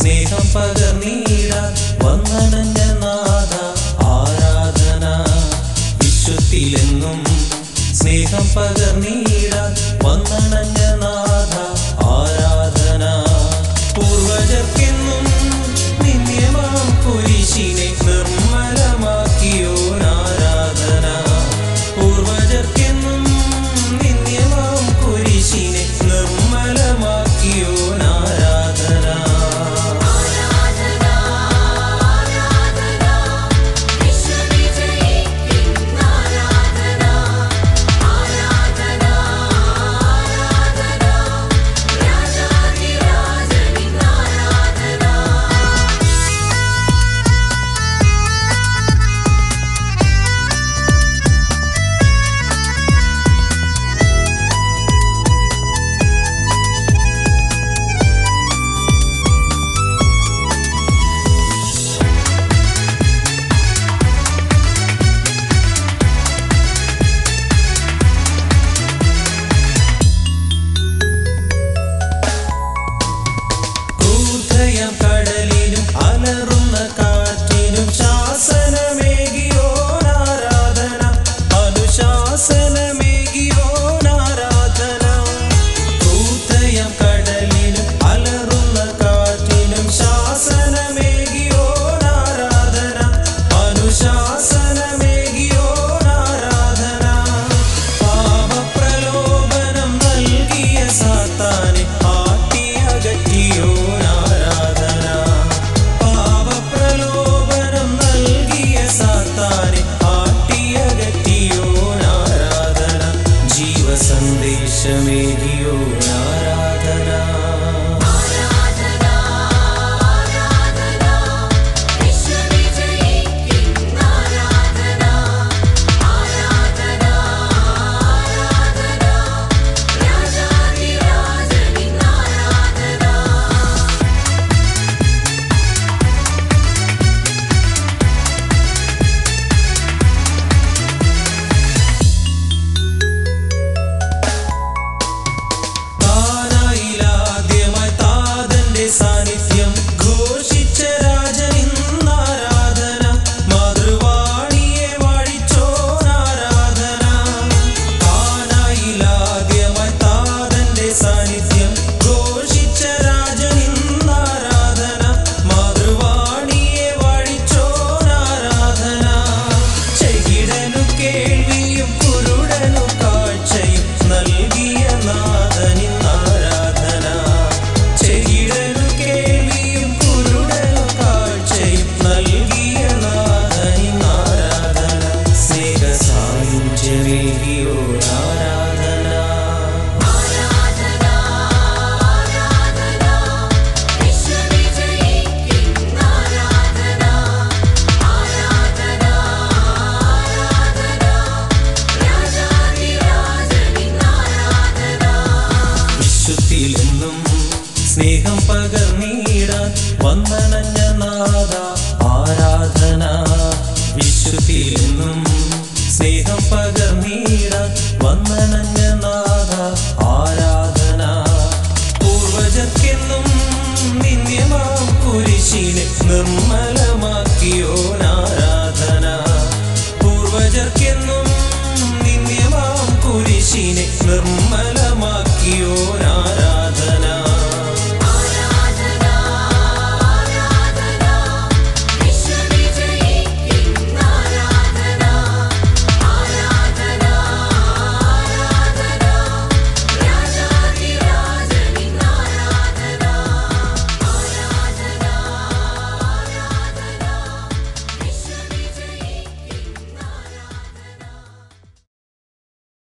സ്നേഹം പകർന്നീടാൻ വന്നണഞ്ഞ നാഥ ആരാധന വിശ്വത്തിലെന്നും സ്നേഹം പകർന്നീടാൻ വന്നണഞ്ഞ നാഥ ആരാധന പൂർവജർക്കെന്നും നിന്യമാം കുരിശിനെ നിർമ്മലമാക്കിയോനാരാധന പൂർവജർക്കെന്നും നിന്യമാം കുരിശിനെ നിർമ്മലമാക്കിയോനാരാധന ആരാധനാ ആരാധനാ വിശ്വവിജയിക്കുന്ന ആരാധനാ ആരാധനാ ആരാധനാ രാജാധിരാജനിൻ ആരാധനാ ക്രൂദ്ധയം കടലിനും അലറുന്ന കാറ്റിനും ശാസനമേകിയോനാരാധന അനുശാസനമേകിയോനാരാധന ക്രൂദ്ധയം കടലിനും അലറുന്ന കാറ്റിനും ശാസനമേകിയോനാരാധന അനുശാസനമേകിയോനാരാധന പാപപ്രലോഭനം നൽകിയ സാത്താനെ ആട്ടിയകറ്റിയോനാരാധന പാപപ്രലോഭനം നൽകിയ സാത്താനെ ആട്ടിയകറ്റിയോനാരാധന ജീവസന്ദേശമേകിയോനാരാധന ആരാധനാ ആരാധനാ വിശ്വവിജയിക്കുന്ന ആരാധനാ ആരാധനാ ആരാധനാ രാജാധിരാജനിൻ ആരാധനാ കാനായിലാദ്യമായി താതന്റെ സാന്നിധ്യം ഘോഷിച്ച രാജനിന്നാരാധന മാതൃവാണിയെ വാഴിച്ചോനാരാധന കാനായിലാദ്യമായി താതന്റെ സാന്നിധ്യം ഘോഷിച്ച രാജനിന്നാരാധന മാതൃവാണിയെ വാഴിച്ചോനാരാധന ചെകിടനു കേൾവിയും കുരുടനു കാഴ്ചയും നൽകിയ നാഥനിന്നാരാധന ചെകിടനു കേൾവിയും കുരുടനു കാഴ്ചയും നൽകിയ നാഥനിന്നാരാധന സ്നേഹസായുജ്യമേകിയോ ആരാധന ആരാധനാ ആരാധനാ വിശ്വവിജയിക്കുന്ന ആരാധനാ ആരാധനാ ആരാധനാ രാജാധിരാജനിൻ ആരാധനാ വിശുദ്ധിയിലെന്നും സ്നേഹം പകർന്നീടാൻ വന്നണഞ്ഞ നാഥ ആരാധന വിശുദ്ധിയിലെന്നും സ്നേഹം പകർന്നീടാൻ വന്നണഞ്ഞ നാഥ ആരാധന പൂർവജർക്കെന്നും നിന്യമാം കുരിശിനെ നിർമ്മല